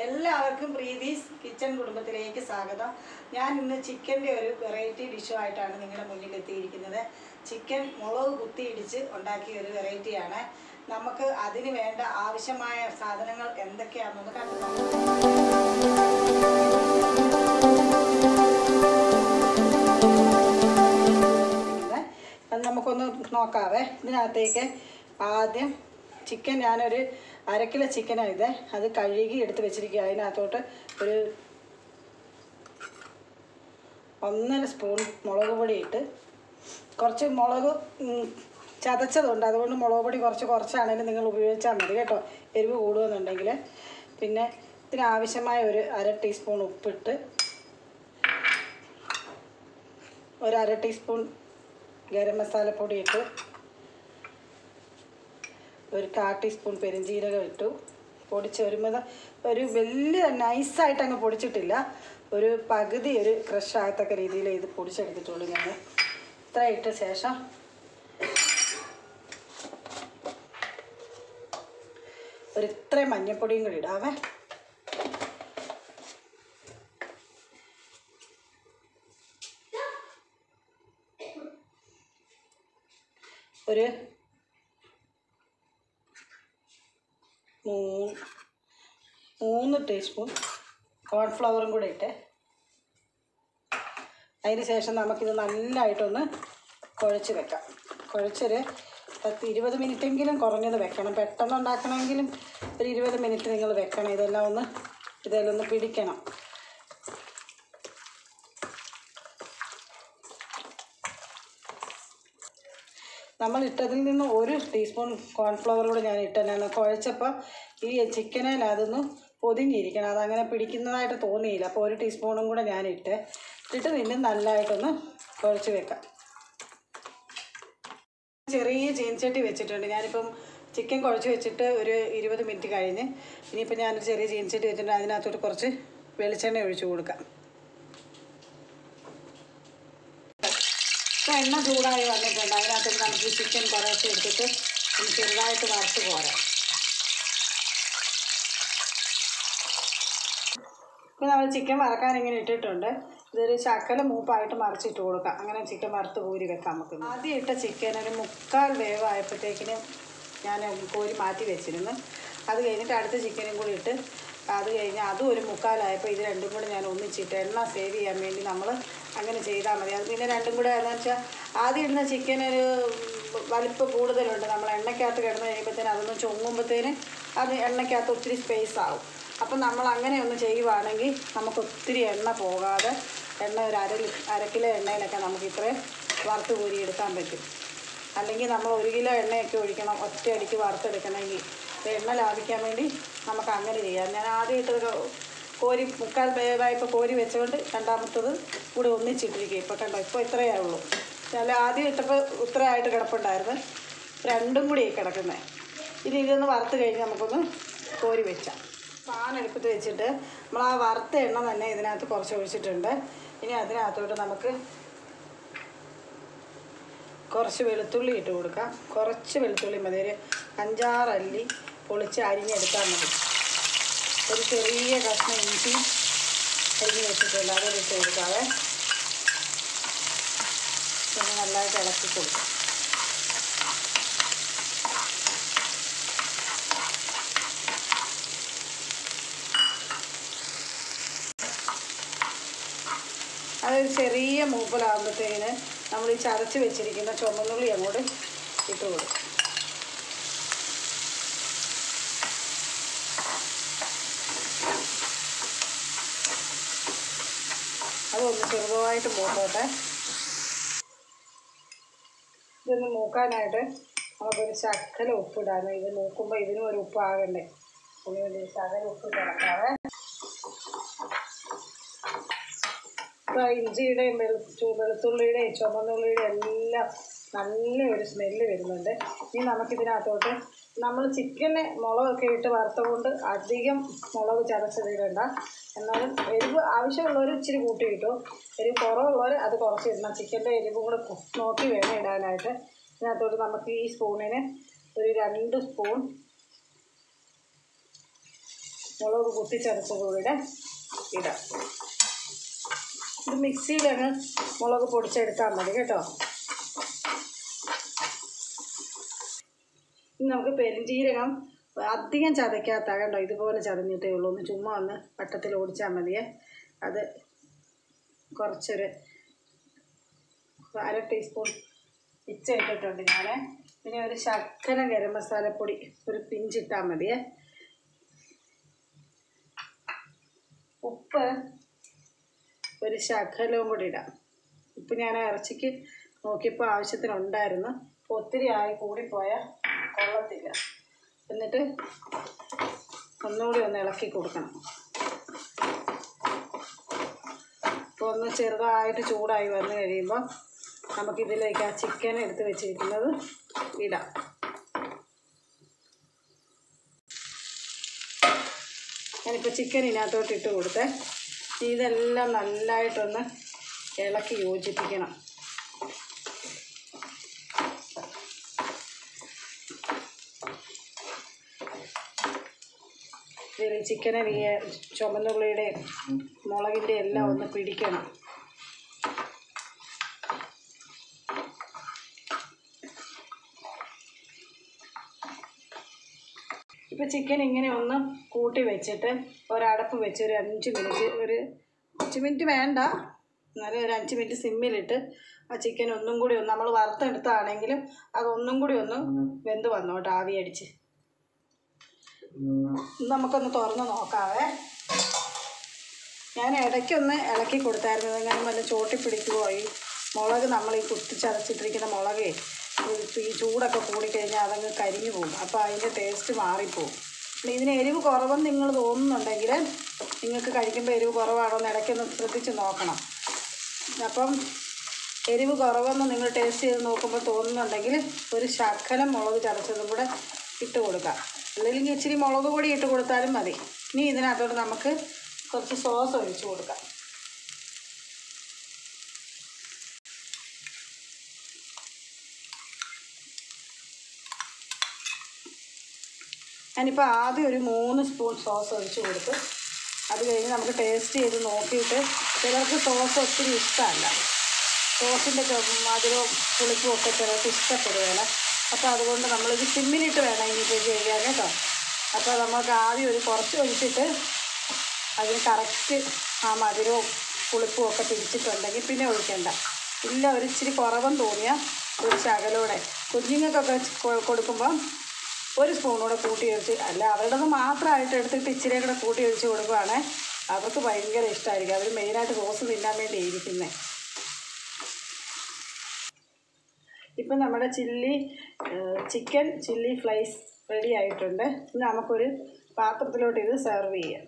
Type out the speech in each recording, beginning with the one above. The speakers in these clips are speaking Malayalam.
എല്ലാവർക്കും പ്രീതീസ് കിച്ചൺ കുടുംബത്തിലേക്ക് സ്വാഗതം ഞാൻ ഇന്ന് ചിക്കൻ്റെ ഒരു വെറൈറ്റി ഡിഷുമായിട്ടാണ് നിങ്ങളുടെ മുന്നിൽ എത്തിയിരിക്കുന്നത് ചിക്കൻ മുളക് കുത്തി ഇടിച്ച് ഉണ്ടാക്കിയ ഒരു വെറൈറ്റിയാണ് നമുക്ക് അതിന് വേണ്ട ആവശ്യമായ സാധനങ്ങൾ എന്തൊക്കെയാണെന്നൊന്ന് കണ്ടു നോക്കാം ഇരിക്കുന്നത്. അത് നമുക്കൊന്ന് നോക്കാവേ ഇതിനകത്തേക്ക് ആദ്യം ചിക്കൻ ഞാനൊരു അര കിലോ ചിക്കനാണ് ഇത് അത് കഴുകി എടുത്ത് വെച്ചിരിക്കുക അതിനകത്തോട്ട് ഒരു ഒന്നര സ്പൂൺ മുളക് പൊടി ഇട്ട് കുറച്ച് മുളക് ഉം, ചതച്ചതുണ്ട് അതുകൊണ്ട് മുളക് പൊടി കുറച്ച് കുറച്ചാണെങ്കിലും നിങ്ങൾ ഉപയോഗിച്ചാൽ മതി കേട്ടോ എരിവ് കൂടുമെന്നുണ്ടെങ്കിൽ പിന്നെ ഇതിനാവശ്യമായ ഒരു അര ടീസ്പൂൺ ഉപ്പിട്ട് ഒരു അര ടീസ്പൂൺ ഗരം മസാലപ്പൊടി ഇട്ടു ഒരു കാ ടീസ്പൂൺ പെരുംജീരകം ഇട്ടു പൊടിച്ച് വരുമ്പോൾ ഒരു വലിയ നൈസായിട്ട് അങ്ങ് പൊടിച്ചിട്ടില്ല ഒരു പകുതി ഒരു ക്രഷ് ആകത്തക്ക രീതിയിൽ ഇത് പൊടിച്ചെടുത്തിട്ടുള്ളൂ ഞാൻ ഇത്ര ഇട്ട ശേഷം ഒരു ഇത്രയും മഞ്ഞൾപ്പൊടിയും കൂടി ഇടാവേ ഒരു മൂന്ന് മൂന്ന് ടീസ്പൂൺ കോൺഫ്ലവറും കൂടെ ഇട്ട് അതിന് ശേഷം നമുക്കിത് നല്ലതായിട്ടൊന്ന് കുഴച്ച് വെക്കാം കുഴച്ചൊരു പത്ത് ഇരുപത് മിനിറ്റെങ്കിലും കുറഞ്ഞത് വെക്കണം പെട്ടെന്ന് ഉണ്ടാക്കണമെങ്കിലും ഒരു ഇരുപത് മിനിറ്റ് നിങ്ങൾ വെക്കണം ഇതെല്ലാം ഒന്ന് ഇതെല്ലാം ഒന്ന് പിടിക്കണം നമ്മൾ ഇട്ടതിൽ നിന്ന് ഒരു ടീസ്പൂൺ കോൺഫ്ലവർ കൂടെ ഞാൻ ഇട്ടതാണ് കുഴച്ചപ്പോൾ ഈ ചിക്കനിൽ അതൊന്ന് പൊതിഞ്ഞിരിക്കണം അതങ്ങനെ പിടിക്കുന്നതായിട്ട് തോന്നിയില്ല അപ്പോൾ ഒരു ടീസ്പൂണും കൂടെ ഞാൻ ഇട്ട് ഇട്ടിട്ട് വീണ്ടും നല്ലതായിട്ടൊന്ന് കുഴച്ച് വെക്കാം ചെറിയ ചീൻചട്ടി വെച്ചിട്ടുണ്ട് ഞാനിപ്പം ചിക്കൻ കുഴച്ച് വെച്ചിട്ട് ഒരു ഇരുപത് മിനിറ്റ് കഴിഞ്ഞ് ഇനിയിപ്പോൾ ഞാനൊരു ചെറിയ ചീൻചട്ടി വെച്ചിട്ടുണ്ട് അതിനകത്തോട്ട് കുറച്ച് വെളിച്ചെണ്ണ ഒഴിച്ചു കൊടുക്കാം ഇപ്പോൾ എണ്ണ ചൂടായി വന്നിട്ടുണ്ട് അതിനകത്ത് നമുക്ക് ഈ ചിക്കൻ കുറച്ച് എടുത്തിട്ട് ഒന്ന് ചെറുതായിട്ട് വറുത്ത് പോരാം ഇപ്പോൾ നമ്മൾ ചിക്കൻ വറക്കാൻ ഇങ്ങനെ ഇട്ടിട്ടുണ്ട് ഇതൊരു ശക്കല മൂപ്പായിട്ട് മറിച്ചിട്ട് കൊടുക്കാം അങ്ങനെ ചിക്കൻ വറുത്ത് കോരി വെക്കാം നമുക്ക് ആദ്യം ഇട്ട ചിക്കൻ ഒരു മുക്കാൽ വേവായപ്പോഴത്തേക്കിനും ഞാൻ കോരി മാറ്റി വെച്ചിരുന്നു അത് കഴിഞ്ഞിട്ട് അടുത്ത ചിക്കനും കൂടി ഇട്ട് അത് കഴിഞ്ഞ് അതും ഒരു മുക്കാലായപ്പോൾ ഇത് രണ്ടും കൂടി ഞാൻ ഒന്നിച്ചിട്ട് എണ്ണ സേവ് ചെയ്യാൻ വേണ്ടി നമ്മൾ അങ്ങനെ ചെയ്താൽ മതി അത് പിന്നെ രണ്ടും കൂടെ എന്ന് വെച്ചാൽ ആദ്യം ഇടുന്ന ചിക്കൻ ഒരു വലിപ്പം കൂടുതലുണ്ട് നമ്മൾ എണ്ണയ്ക്കകത്ത് കിടന്ന് കഴിയുമ്പോഴത്തേന് അതൊന്ന് ചൊങ്ങുമ്പോഴത്തേന് അത് എണ്ണയ്ക്കകത്ത് ഒത്തിരി സ്പേസ് ആവും അപ്പം നമ്മൾ അങ്ങനെ ഒന്ന് ചെയ്യുവാണെങ്കിൽ നമുക്ക് ഒത്തിരി എണ്ണ പോകാതെ എണ്ണ ഒരു അര ലി- അര കിലോ എണ്ണയിലൊക്കെ നമുക്ക് ഇത്രയും വറുത്ത് കോരി എടുക്കാൻ പറ്റും അല്ലെങ്കിൽ നമ്മൾ ഒരു കിലോ എണ്ണയൊക്കെ ഒഴിക്കണം ഒറ്റയടിക്ക് വറുത്തെടുക്കണമെങ്കിൽ അപ്പോൾ എണ്ണ ലാഭിക്കാൻ വേണ്ടി നമുക്ക് അങ്ങനെ ചെയ്യാം ഞാൻ ആദ്യം ഇട്ടത് കോരി മുക്കാൽ വേവായപ്പോൾ കോരി വെച്ചുകൊണ്ട് രണ്ടാമത്തത് കൂടി ഒന്നിച്ചിട്ടിരിക്കുക ഇപ്പോൾ കണ്ടോ ഇപ്പോൾ ഇത്രയേ ഉള്ളൂ ഞാൻ ആദ്യം ഇട്ടപ്പോൾ ഇത്രയായിട്ട് കിടപ്പുണ്ടായിരുന്നു രണ്ടും കൂടി കിടക്കുന്നത് ഇനി ഇതൊന്ന് വറുത്ത് കഴിഞ്ഞ് നമുക്കൊന്ന് കോരി വെച്ചാൽ പാൻ എടുപ്പത്ത് വെച്ചിട്ട് നമ്മൾ ആ വറുത്ത എണ്ണ തന്നെ ഇതിനകത്ത് കുറച്ച് ഒഴിച്ചിട്ടുണ്ട് ഇനി അതിനകത്തോട്ട് നമുക്ക് കുറച്ച് വെളുത്തുള്ളി ഇട്ട് കൊടുക്കാം കുറച്ച് വെളുത്തുള്ളി മതി ഒരു അഞ്ചാറ് അല്ലി പൊളിച്ച് അരിഞ്ഞെടുത്താൽ മതി ഒരു ചെറിയ കഷ്ണം ഇഞ്ചി അരിഞ്ഞ് വെച്ചിട്ടുണ്ട് അതൊരു ഇട്ട് കൊടുക്കാവേ പിന്നെ നല്ലതായിട്ട് ഇളക്കി കൊടുക്കാം അതൊരു ചെറിയ മൂപ്പലാകുമ്പോഴത്തേന് നമ്മൾ ഈ ചതച്ച് വെച്ചിരിക്കുന്ന ചുമന്നുള്ളി അങ്ങോട്ട് ഇട്ട് കൊടുക്കും അതൊന്ന് ചെറുതായിട്ട് മൂക്കോട്ടെ ഇതൊന്ന് മൂക്കാനായിട്ട് നമുക്കൊരു ശക്കല ഉപ്പിടാണ് ഇത് മൂക്കുമ്പോൾ ഇതിനും ഒരു ഉപ്പാകണ്ടേ അതിന് വേണ്ടി ഒരു ശകല ഉപ്പ് കിടക്കാവേ ഇപ്പൊ ഇഞ്ചിയുടെയും വെളുത്തു വെളുത്തുള്ളിയുടെയും ചുമന്നുള്ളിയുടെയും എല്ലാം നല്ല ഒരു സ്മെല്ല് വരുന്നുണ്ട് ഇനി നമുക്കിതിനകത്തോട്ട് നമ്മൾ ചിക്കന് മുളകൊക്കെ ഇട്ട് വറുത്തുകൊണ്ട് അധികം മുളക് ചതച്ചതിടണ്ട എന്നാലും എരിവ് ആവശ്യമുള്ളവർ ഇച്ചിരി കൂട്ടി കിട്ടും എരിവ് കുറവുള്ളവർ അത് കുറച്ച് ഇടണം ചിക്കൻ്റെ എരിവും കൂടെ കു- നോക്കി വേണം ഇടാനായിട്ട് ഇതിനകത്തോട്ട് നമുക്ക് ഈ സ്പൂണിന് ഒരു രണ്ട് സ്പൂൺ മുളക് കുത്തിച്ചതച്ചതുകൂടെ ഇടാം ഇത് മിക്സിയിലങ്ങ് മുളക് പൊടിച്ചെടുത്താൽ മതി കേട്ടോ ഇനി നമുക്ക് പെരുംജീരകം അധികം ചതയ്ക്കാത്ത കണ്ടോ ഇതുപോലെ ചതഞ്ഞിട്ടേ ഉള്ളൂ ഒന്ന് ചുമ്മാ ഒന്ന് വട്ടത്തിൽ ഓടിച്ചാൽ മതിയേ അത് കുറച്ചൊരു അര ടീസ്പൂൺ ഇച്ച ഇട്ടിട്ടുണ്ട് ഞാൻ പിന്നെ ഒരു ശർക്കര ഗരം മസാലപ്പൊടി ഒരു പിഞ്ചിട്ടാൽ മതിയേ ഉപ്പ് ഒരു ശകലവും കൂടി ഇടാം ഉപ്പ് ഞാൻ ഇറച്ചിക്ക് നോക്കിയപ്പോൾ ആവശ്യത്തിനുണ്ടായിരുന്നു അപ്പോൾ ഒത്തിരി ആയി കൂടിപ്പോയാൽ കൊള്ളത്തില്ല എന്നിട്ട് ഒന്നുകൂടി ഒന്ന് ഇളക്കി കൊടുക്കണം അപ്പോൾ ഒന്ന് ചെറുതായിട്ട് ചൂടായി വന്നു കഴിയുമ്പോൾ നമുക്കിതിലേക്ക് ആ ചിക്കൻ എടുത്ത് വെച്ചിരിക്കുന്നത് ഇടാം ഞാനിപ്പോൾ ചിക്കൻ ഇതിനകത്തോട്ട് ഇട്ട് കൊടുത്തേ ഇതെല്ലാം നല്ലതായിട്ടൊന്ന് ഇളക്കി യോജിപ്പിക്കണം ഇതിൽ ചിക്കനെ ഈ ചുമന്നുള്ളിയുടെ മുളകിൻ്റെ എല്ലാം ഒന്ന് പിടിക്കണം ഇപ്പോൾ ചിക്കൻ ഇങ്ങനെ ഒന്ന് കൂട്ടി വെച്ചിട്ട് ഒരടപ്പ് വെച്ച് ഒരു അഞ്ച് മിനിറ്റ് ഒരു അഞ്ച് മിനിറ്റ് വേണ്ട എന്നാലും ഒരു അഞ്ച് മിനിറ്റ് സിമ്മിലിട്ട് ആ ചിക്കൻ ഒന്നും കൂടി ഒന്ന് നമ്മൾ വറുത്തെടുത്താണെങ്കിലും അതൊന്നും കൂടി ഒന്ന് വെന്ത് വന്നോട്ട് ആവി അടിച്ച് ഇത് നമുക്കൊന്ന് തുറന്ന് നോക്കാവേ ഞാൻ ഇടയ്ക്കൊന്ന് ഇളക്കി കൊടുത്തായിരുന്നു അങ്ങനെ വല്ല ചോട്ടി പിടിക്കുമോ ഈ മുളക് നമ്മൾ ഈ കുത്തിച്ചതച്ചിട്ടിരിക്കുന്ന മുളകേ ഈ- ഈ ചൂടൊക്കെ കൂടിക്കഴിഞ്ഞാൽ അതങ്ങ് കരിഞ്ഞു പോകും അപ്പോൾ അതിൻ്റെ ടേസ്റ്റ് മാറിപ്പോവും പിന്നെ ഇതിന് എരിവ് കുറവെന്ന് നിങ്ങൾ തോന്നുന്നുണ്ടെങ്കിൽ നിങ്ങൾക്ക് കഴിക്കുമ്പോൾ എരിവ് കുറവാണോ എന്ന് ഇടയ്ക്കൊന്ന് ശ്രദ്ധിച്ച് നോക്കണം അപ്പം എരിവ് കുറവെന്ന് നിങ്ങൾ ടേസ്റ്റ് ചെയ്ത് നോക്കുമ്പോൾ തോന്നുന്നുണ്ടെങ്കിൽ ഒരു ശകലം മുളക് ചതച്ചതും കൂടെ ഇട്ട് കൊടുക്കാം അല്ലെങ്കിൽ ഇച്ചിരി മുളക് പൊടി ഇട്ട് കൊടുത്താലും മതി ഇനി ഇതിനകത്തോട്ട് നമുക്ക് കുറച്ച് സോസ് ഒഴിച്ച് കൊടുക്കാം ഞാനിപ്പോൾ ആദ്യം ഒരു മൂന്ന് സ്പൂൺ സോസ് ഒഴിച്ച് കൊടുത്ത് അത് കഴിഞ്ഞ് നമുക്ക് ടേസ്റ്റ് ചെയ്ത് നോക്കിയിട്ട് ചിലർക്ക് സോസ് ഒത്തിരി ഇഷ്ടമല്ല സോസിൻ്റെ മധുരവും പുളിപ്പും ഒക്കെ ചിലർക്ക് ഇഷ്ടപ്പെടുകയില്ല അപ്പോൾ അതുകൊണ്ട് നമ്മളിത് സിമ്മിലിട്ട് വേണം ഇനിയിപ്പോൾ ചെയ്യാൻ കേട്ടോ അപ്പോൾ നമുക്ക് ആദ്യം ഒരു കുറച്ച് ഒഴിച്ചിട്ട് അതിന് കറക്റ്റ് ആ മധുരവും പുളിപ്പും ഒക്കെ പിടിച്ചിട്ടുണ്ടെങ്കിൽ പിന്നെ ഒഴിക്കണ്ട ഇല്ല ഒരു ഇച്ചിരി കുറവെന്ന് തോന്നിയാൽ ഒരു ശകലൂടെ കുഞ്ഞുങ്ങൾക്കൊക്കെ കൊ- കൊടുക്കുമ്പം ഒരു സ്പൂണൂടെ കൂട്ടി ഒഴിച്ച് അല്ല അവരുടേത് മാത്രമായിട്ട് എടുത്തിട്ട് ഇച്ചിരി കൂടെ കൂട്ടി ഒഴിച്ച് കൊടുക്കുവാണേ അവർക്ക് ഭയങ്കര ഇഷ്ടമായിരിക്കും അവർ മെയിനായിട്ട് റോസ് തിന്നാൻ വേണ്ടി ഇരിക്കുന്നത് ഇപ്പം നമ്മുടെ chilli chicken chilli fries ready ആയിട്ടുണ്ട് ഇനി നമുക്കൊരു പാത്രത്തിലോട്ട് ഇത് സെർവ് ചെയ്യാം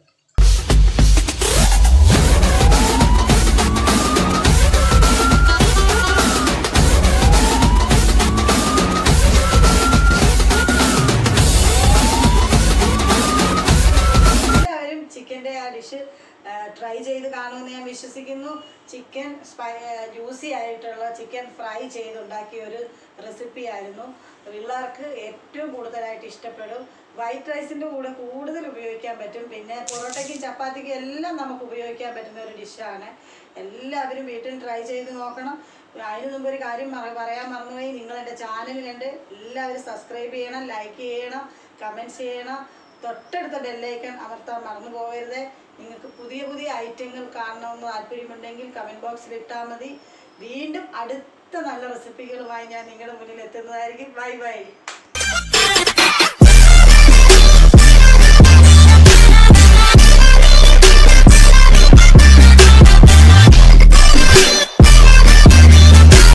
എല്ലാവരും ചിക്കൻ്റെ ആ ഡിഷ് ട്രൈ ചെയ്ത് കാണുമെന്ന് ഞാൻ വിശ്വസിക്കുന്നു ചിക്കൻ സ്പൈ ജ്യൂസി ആയിട്ടുള്ള ചിക്കൻ ഫ്രൈ ചെയ്തുണ്ടാക്കിയ ഒരു റെസിപ്പി ആയിരുന്നു പിള്ളേർക്ക് ഏറ്റവും കൂടുതലായിട്ട് ഇഷ്ടപ്പെടും വൈറ്റ് റൈസിൻ്റെ കൂടെ കൂടുതൽ ഉപയോഗിക്കാൻ പറ്റും പിന്നെ പൊറോട്ടയ്ക്കും ചപ്പാത്തിക്കും എല്ലാം നമുക്ക് ഉപയോഗിക്കാൻ പറ്റുന്ന ഒരു ഡിഷാണ് എല്ലാവരും വീട്ടിൽ ട്രൈ ചെയ്ത് നോക്കണം അതിന് മുമ്പ് ഒരു കാര്യം മറ- പറയാൻ മറന്നുപോയി നിങ്ങൾ എൻ്റെ ചാനലിലുണ്ട് എല്ലാവരും സബ്സ്ക്രൈബ് ചെയ്യണം ലൈക്ക് ചെയ്യണം കമൻറ്റ്സ് ചെയ്യണം തൊട്ടടുത്ത ബെല്ലൈക്കൺ അമർത്താൻ മറന്നു പോകരുത് നിങ്ങൾക്ക് പുതിയ പുതിയ ഐറ്റങ്ങൾ കാണണമെന്ന് താല്പര്യമുണ്ടെങ്കിൽ കമൻറ്റ് ബോക്സിൽ ഇട്ടാൽ മതി വീണ്ടും അടുത്ത നല്ല റെസിപ്പികളുമായി ഞാൻ നിങ്ങളുടെ മുന്നിൽ എത്തുന്നതായിരിക്കും ബൈ ബൈ